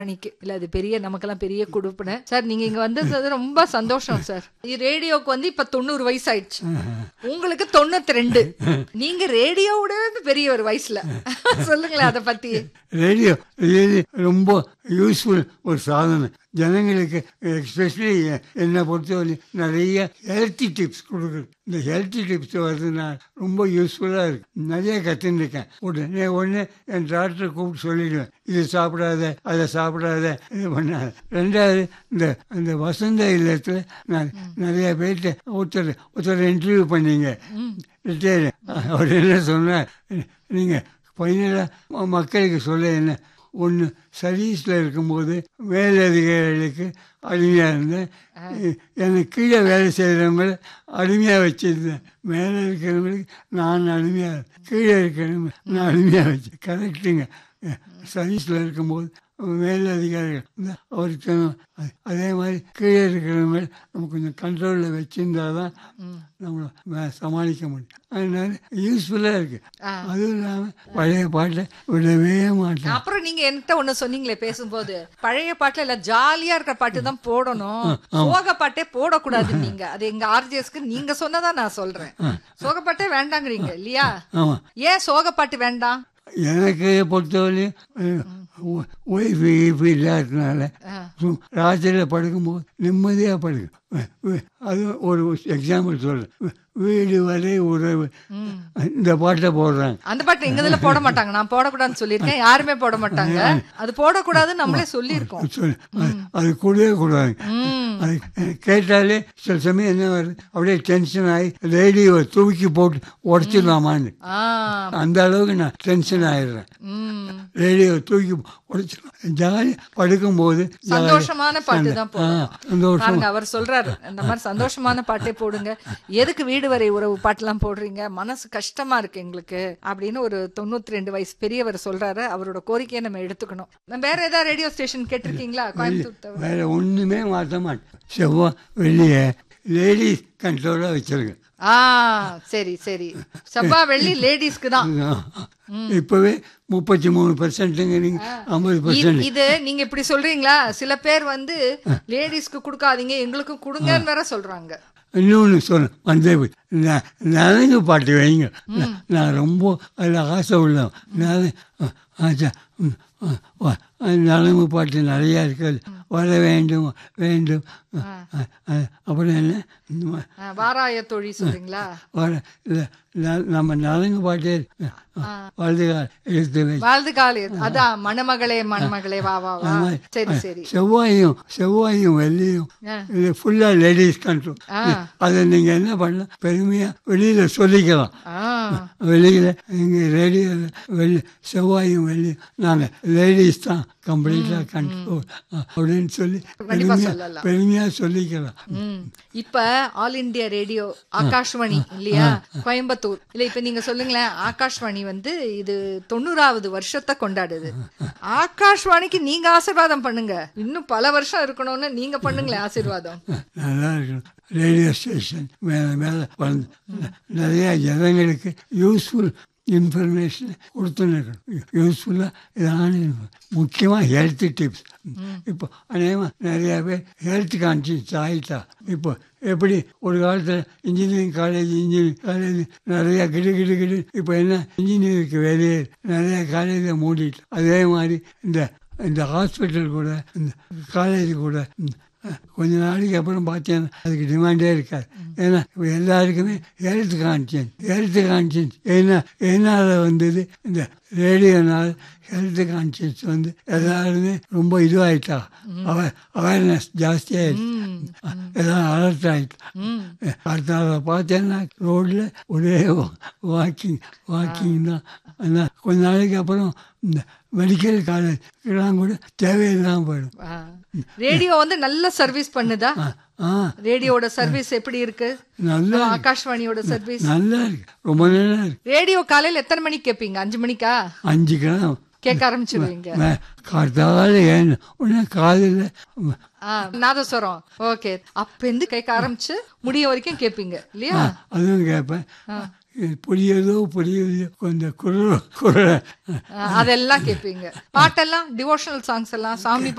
அன்னைக்கு இல்ல அது பெரிய நமக்கெல்லாம் பெரிய குடுப்பின சார் நீங்க இங்க வந்தது ரொம்ப சந்தோஷம் சார் ரேடியோக்கு வந்து இப்ப தொண்ணூறு வயசு ஆயிடுச்சு உங்களுக்கு தொண்ணூத்தி ரெண்டு நீங்க ரேடியோவோட பெரிய ஒரு வயசுல சொல்லுங்களேன் அத பத்தி ரேடியோ ரேடியோ ரொம்ப யூஸ்ஃபுல் ஒரு சாதனம் ஜனங்களுக்கு எஸ்பெஷலி என்னை பொறுத்தவரை நிறைய ஹெல்த்தி டிப்ஸ் கொடுக்குது இந்த ஹெல்த்தி டிப்ஸ் வருதுன்னா ரொம்ப யூஸ்ஃபுல்லாக இருக்கு நிறைய கற்றுருக்கேன் உடனே ஒன்று என் டாக்டரை கூப்பிட்டு சொல்லிடுவேன் இது சாப்பிடாத அதை சாப்பிடாத இது பண்ணாத ரெண்டாவது இந்த இந்த வசந்த இல்லத்தில் நான் நிறைய பேர்கிட்ட ஒருத்தர் ஒருத்தர் இன்டர்வியூ பண்ணீங்க ரிட்டையர் அவர் என்ன சொன்னார் நீங்கள் ஃபைனலாக மக்களுக்கு சொல்ல என்ன ஒன்று சர்வீஸில் இருக்கும்போது மேலதிகாரிகளுக்கு அடிமையாக இருந்தேன் எனக்கு கீழே வேலை செய்கிறவங்கள அடிமையாக வச்சுருந்தேன் மேலே இருக்கிறவங்களுக்கு நான் அடிமையாக கீழே இருக்கிறவங்க நான் அடிமையாக வச்சு கரெக்டுங்க சர்வீஸில் இருக்கும்போது மேலதிகாரிகள் வந்து அவருக்கு அதே மாதிரி கீழே இருக்கிறவங்க நம்ம கொஞ்சம் கண்ட்ரோலில் வச்சிருந்தா தான் நம்மளை சமாளிக்க முடியும் அதனால யூஸ்ஃபுல்லாக இருக்கு அதுவும் இல்லாமல் பழைய பாட்டை விடவே மாட்டேன் அப்புறம் நீங்க என்கிட்ட ஒண்ணு சொன்னீங்களே பேசும்போது பழைய பாட்டுல இல்ல ஜாலியா இருக்கிற பாட்டு தான் போடணும் சோக பாட்டே போடக்கூடாது நீங்க அது எங்க ஆர்ஜிஎஸ்க்கு நீங்க சொன்னதா நான் சொல்றேன் சோக பாட்டே வேண்டாங்கிறீங்க இல்லையா ஆமாம் ஏன் சோக பாட்டு வேண்டாம் எனக்கு பொறுத்தவரையும் ஒய்ஃபு ஈஃபு இல்லாததுனால ராத்திரியில் படுக்கும்போது நிம்மதியாக படுக்கும் அது ஒரு எக்ஸாம்பிள் சொல்கிறேன் வீடு வரை உறவு இந்த பாட்டை போடுறாங்க அந்த பாட்டு எங்க இதுல போட மாட்டாங்க நான் போடக்கூடாதுன்னு சொல்லியிருக்கேன் யாருமே போட மாட்டாங்க அது போடக்கூடாதுன்னு நம்மளே சொல்லியிருக்கோம் சொல்லு அது- அது கூடவே கூடாது அது கேட்டாலே சில சமயம் என்ன வருது அப்படியே டென்ஷன் ஆகி ரேடியோவை தூக்கி போட்டு உடச்சிடலாமான்னு ஆ அந்த அளவுக்கு நான் டென்ஷன் ஆயிடுறேன் ம் ரேடியோ தூக்கி உடச்சிடலாம் ஜாலி படுக்கும்போது ஜாலி- சந்தோஷமான பாட்டு தான் ஆ, போடணும் சந்தோஷம் பாருங்க அவர் சொல்றாரு இந்த மாதிரி சந்தோஷமான பாட்டே போடுங்க எதுக்கு வீடு வரை உறவு பாட்டுலாம் போடுறீங்க மனசு கஷ்டமா இருக்கு எங்களுக்கு அப்படின்னு ஒரு தொண்ணூத்தி ரெண்டு வயசு பெரியவர் சொல்றாரு அவரோட கோரிக்கையை நம்ம எடுத்துக்கணும் நம்ம வேற ஏதாவது ரேடியோ ஸ்டேஷன் கேட்டிருக்கீங்களா கோயம்புத்தூர் தவிர வேற ஒண்ணுமே மாற்ற மாட்டேன் செவ்வாய் வெளியே லேடிஸ் கண்ட்ரோலாக வச்சிருக்கேன் ஆ சரி சரி செவ்வா வெள்ளி லேடிஸ்க்கு தான் இப்பவே முப்பத்தி மூணு பர்சன்ட்டுங்கிறீங்க ஐம்பது பர்சன்ட் இது நீங்க இப்படி சொல்றீங்களா சில பேர் வந்து லேடிஸ்க்கு கொடுக்காதீங்க எங்களுக்கும் கொடுங்கன்னு வேற சொல்றாங்க இன்னொன்று சொல்ல வந்து ந- நலங்கு பாட்டு வைங்க நான் நான் ரொம்ப அதில் ஆசை உள்ளவன் நல- ஆச்சா, ம், ஆ, வா, நலங்கு பாட்டு நிறையா இருக்குது வர வேண்டும் வேண்டும் அ- அ- அப்புறம் என்ன இந்த மா- ஆ, வாராய தொழில் சொல்றீங்களா வர இல்லை நம்ம நலங்கு பாட்டே வலது கால் எடுத்து வச்சு வாழ்ந்து காலி அதான் மணமகளே மணமகளே வா வா வா சரி சரி செவ்வாயும் செவ்வாயும் வெள்ளியும் ஆ. இது ஃபுல்லாக லேடிஸ் கண்ட்ரோல் அதை நீங்கள் என்ன பண்ணலாம் பெருமையாக வெளியில் சொல்லிக்கலாம் ஆ வெளியில் எங்கள் ரேடியோவில் வெளி செவ்வாயும் வெள்ளியும் நாங்கள் லேடிஸ் தான் கம்ப்ளீட்டாக கண்ட்ரோல் அப்படின்னு சொல்லி கண்டிப்பா பெருமையாக சொல்லலாம். பெருமையாக சொல்லிக்கலாம் ம். இப்ப ஆல் இந்தியா ரேடியோ ஆகாஷ்வாணி இல்லையா கோயம்புத்தூர் இல்ல இப்ப நீங்க சொல்லுங்களேன் ஆகாஷ்வாணி வந்து இது தொண்ணூறாவது வருஷத்தை கொண்டாடுது ஆகாஷ்வாணிக்கு நீங்க ஆசீர்வாதம் பண்ணுங்க இன்னும் பல வருஷம் இருக்கணும்னு நீங்க பண்ணுங்களேன் ஆசீர்வாதம் நல்லா இருக்கணும் ரேடியோ ஸ்டேஷன் மேலே மேலே வளர்ந்து நிறைய ஜனங்களுக்கு யூஸ்ஃபுல் இன்ஃபர்மேஷன் கொடுத்துன்னு இருக்கணும் யூஸ்ஃபுல்லாக இதான முக்கியமாக ஹெல்த் டிப்ஸ் இப்போ அநேகமாக நிறையா பேர் ஹெல்த் கான்சியஸ் ஆகிட்டா இப்போ எப்படி ஒரு காலத்தில் இன்ஜினியரிங் காலேஜ் இன்ஜினியரிங் காலேஜ் நிறையா கிடு கிடு கிடு இப்போ என்ன இன்ஜினியருக்கு வெளியே நிறையா காலேஜை மூடிட்டு அதே மாதிரி இந்த இந்த ஹாஸ்பிட்டல் கூட இந்த காலேஜ் கூட ம், கொஞ்ச நாளைக்கு அப்புறம் பார்த்தீங்கன்னா அதுக்கு டிமாண்டே இருக்காது ஏன்னா இப்போ எல்லாருக்குமே ஹெல்த் கான்சியன்ஸ் ஹெல்த் கான்சியன்ஸ் என்ன என்னால் வந்தது இந்த ரேடியோனால் ஹெல்த் கான்சியன்ஸ் வந்து எல்லாருமே ரொம்ப இதுவாயிட்டா அவ அவேர்னஸ் ஜாஸ்தியாகிடுச்சு எல்லாம் அலர்ட் ஆகிட்டா அடுத்த நாள் பார்த்தேன்னா ரோட்டில் ஒரே வாக்கிங் வாக்கிங் தான் ஆனால் கொஞ்ச நாளைக்கு அப்புறம் இந்த மெடிக்கல் காலேஜ் கூட தேவையில்லாமல் போயிடும் ஆ. ரேடியோ வந்து நல்ல சர்வீஸ் பண்ணுதா ஆ ரேடியோட சர்வீஸ் எப்படி இருக்கு நல்லா நம்ம ஆகாஷ்வாணியோட சர்வீஸ் நல்லா இருக்கு ரொம்ப நல்லா இருக்கு ரேடியோ காலையில எத்தனை மணிக்கு கேட்பீங்க அஞ்சு மணிக்கா அஞ்சு கிராம் கேட்க ஆரம்பிச்சிருவீங்க காத்தால ஏன் உடனே காலையில் ஆ, நாதஸ்வரம் ஓகே அப்ப இருந்து கேட்க ஆரம்பிச்சு முடிய வரைக்கும் கேட்பீங்க இல்லையா அதுவும் கேட்பேன் இது புரியுதோ புரியலையோ கொஞ்சம் குரல் குரலை அஹ், அதெல்லாம் கேட்பீங்க பாட்டெல்லாம் டிவோஷனல் சாங்ஸ் எல்லாம் சாமி